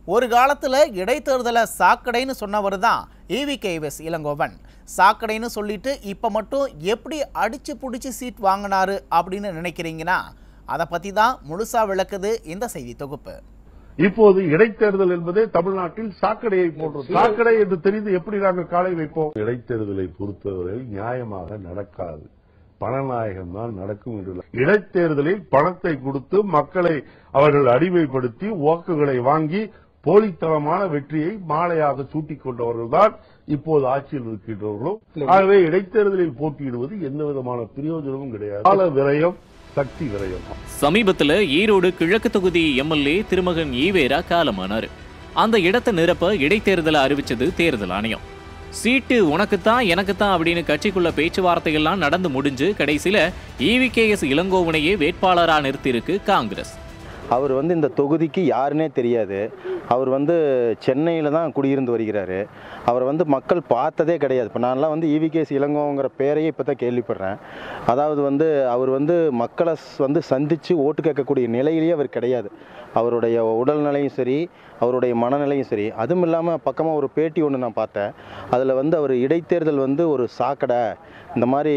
ஒரு காலத்தில் இடைத்தேர்தலை சாக்கடைன்னு சொன்னவர் தான் ஈவி கேஎஸ் இளங்கோவன் சாக்கடைன்னு சொல்லிட்டு இப்போ மட்டும் எப்படி அடிச்சு பிடிச்சி சீட் வாங்கினாரு அப்படின்னு நினைக்கிறீங்கன்னா அதை பற்றி தான் முழுசா விளக்குது இந்த செய்தி தொகுப்பு இப்போது இடைத்தேர்தல் என்பதே தமிழ்நாட்டில் சாக்கடையை போன்றது சாக்கடை என்று தெரிந்து எப்படி நாங்கள் காலை வைப்போம் இடைத்தேர்தலை பொறுத்தவரை நியாயமாக நடக்காது பணநாயகம் தான் நடக்கும் என்று இடைத்தேர்தலில் பணத்தை கொடுத்து மக்களை அவர்கள் அடிமைப்படுத்தி வாக்குகளை வாங்கி போலித்தனமான வெற்றியை மாலையாக சூட்டிக் கொண்டவர்கள் தான் இப்போது ஆட்சியில் இருக்கின்றவர்களும் ஆகவே இடைத்தேர்தலில் போட்டியிடுவது எந்த விதமான பிரயோஜனமும் கிடையாது கால விரயம் சக்தி விரயம் சமீபத்துல ஈரோடு கிழக்கு தொகுதி எம்எல்ஏ திருமகன் ஈவேரா காலமானாரு அந்த இடத்தை நிரப்ப இடைத்தேர்தலை அறிவிச்சது தேர்தல் ஆணையம் சீட்டு உனக்குத்தான் எனக்குத்தான் அப்படின்னு கட்சிக்குள்ள பேச்சுவார்த்தைகள்லாம் நடந்து முடிஞ்சு கடைசியில இவிகேஎஸ் இளங்கோவனையே வேட்பாளரா நிறுத்தியிருக்கு காங்கிரஸ் அவர் வந்து இந்த தொகுதிக்கு யாருன்னே தெரியாது அவர் வந்து சென்னையில் தான் குடியிருந்து வருகிறாரு அவரை வந்து மக்கள் பார்த்ததே கிடையாது இப்போ நான்லாம் வந்து இவிகேஸ் இளங்கோங்கிற பேரையே இப்போ தான் கேள்விப்படுறேன் அதாவது வந்து அவர் வந்து மக்களை ஸ்- வந்து சந்தித்து ஓட்டு கேட்கக்கூடிய நிலையிலேயே அவர் கிடையாது அவருடைய உடல்நிலையும் சரி அவருடைய மனநிலையும் சரி அதுவும் இல்லாமல் பக்கமாக ஒரு பேட்டி ஒன்று நான் பார்த்தேன் அதில் வந்து அவர் இடைத்தேர்தல் வந்து ஒரு சாக்கடை இந்த மாதிரி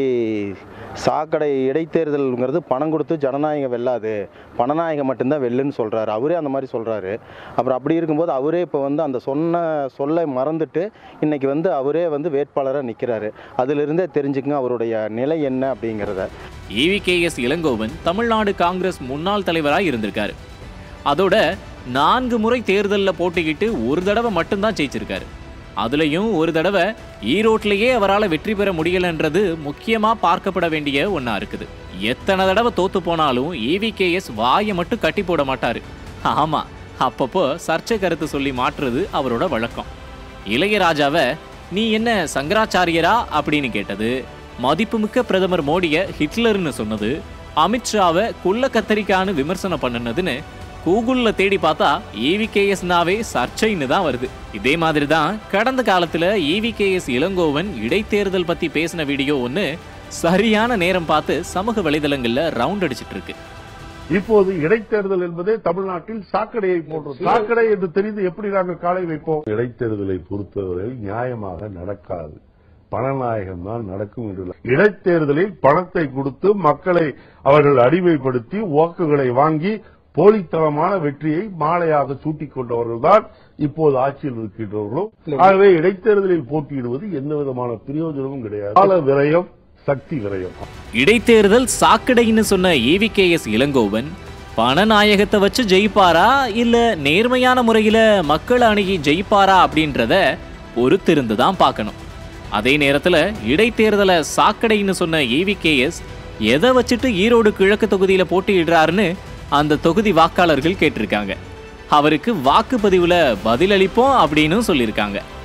சாக்கடை இடைத்தேர்தல்ங்கிறது பணம் கொடுத்து ஜனநாயகம் வெல்லாது பணநாயகம் மட்டும்தான் வெல்லுன்னு சொல்கிறாரு அவரே அந்த மாதிரி சொல்கிறாரு அப்புறம் அப்படி இருக்கும்போது அவரே இப்போ வந்து அந்த சொன்ன சொல்லை மறந்துட்டு இன்னைக்கு வந்து அவரே வந்து வேட்பாளராக நிற்கிறாரு அதிலிருந்தே தெரிஞ்சுக்கங்க அவருடைய நிலை என்ன அப்படிங்கிறத இவிகேஎஸ் இளங்கோவன் தமிழ்நாடு காங்கிரஸ் முன்னாள் தலைவராக இருந்திருக்காரு அதோட நான்கு முறை தேர்தலில் போட்டிக்கிட்டு ஒரு தடவை மட்டும்தான் ஜெயிச்சிருக்காரு அதுலயும் ஒரு தடவை ஈரோட்லயே அவரால் வெற்றி பெற முடியலன்றது முக்கியமா பார்க்கப்பட வேண்டிய ஒண்ணா இருக்குது எத்தனை தடவை தோத்து போனாலும் இவிகேஎஸ் வாயை மட்டும் கட்டி போட மாட்டாரு ஆமா அப்பப்போ சர்ச்சை கருத்து சொல்லி மாற்றுறது அவரோட வழக்கம் இளையராஜாவை நீ என்ன சங்கராச்சாரியரா அப்படின்னு கேட்டது மதிப்புமிக்க பிரதமர் மோடிய ஹிட்லர்னு சொன்னது அமித்ஷாவை குள்ள கத்தரிக்கான்னு விமர்சனம் பண்ணுனதுன்னு கூகுள்ல தேடி பார்த்தா இவிகேஎஸ்னாவே சர்ச்சைன்னு தான் வருது இதே மாதிரி தான் கடந்த காலத்துல இவிகேஎஸ் இளங்கோவன் இடைத்தேர்தல் பத்தி பேசின வீடியோ ஒன்று சரியான நேரம் பார்த்து சமூக வலைதளங்கள்ல ரவுண்ட் அடிச்சிட்டு இருக்கு இப்போது இடைத்தேர்தல் என்பதே தமிழ்நாட்டில் சாக்கடையை போன்றது சாக்கடை என்று தெரிந்து எப்படி நாங்கள் காலை வைப்போம் இடைத்தேர்தலை பொறுத்தவரை நியாயமாக நடக்காது பணநாயகம் தான் நடக்கும் என்று இடைத்தேர்தலில் பணத்தை கொடுத்து மக்களை அவர்கள் அடிமைப்படுத்தி வாக்குகளை வாங்கி போலித்தனமான வெற்றியை மாலையாக சூட்டிக் கொண்டவர்கள் தான் இப்போது ஆட்சியில் இருக்கின்றவர்களும் ஆகவே இடைத்தேர்தலில் போட்டியிடுவது எந்த விதமான பிரயோஜனமும் கிடையாது கால விரயம் சக்தி விரயம் இடைத்தேர்தல் சாக்கடைன்னு சொன்ன இவிகேஎஸ் இளங்கோவன் பணநாயகத்தை வச்சு ஜெயிப்பாரா இல்ல நேர்மையான முறையில மக்கள் அணுகி ஜெயிப்பாரா அப்படின்றத பொறுத்திருந்து தான் பார்க்கணும் அதே நேரத்துல இடைத்தேர்தலை சாக்கடைன்னு சொன்ன இவிகேஎஸ் எதை வச்சுட்டு ஈரோடு கிழக்கு தொகுதியில போட்டியிடுறாருன்னு அந்த தொகுதி வாக்காளர்கள் கேட்டிருக்காங்க அவருக்கு வாக்குப்பதிவுல பதிலளிப்போம் அப்படின்னு சொல்லியிருக்காங்க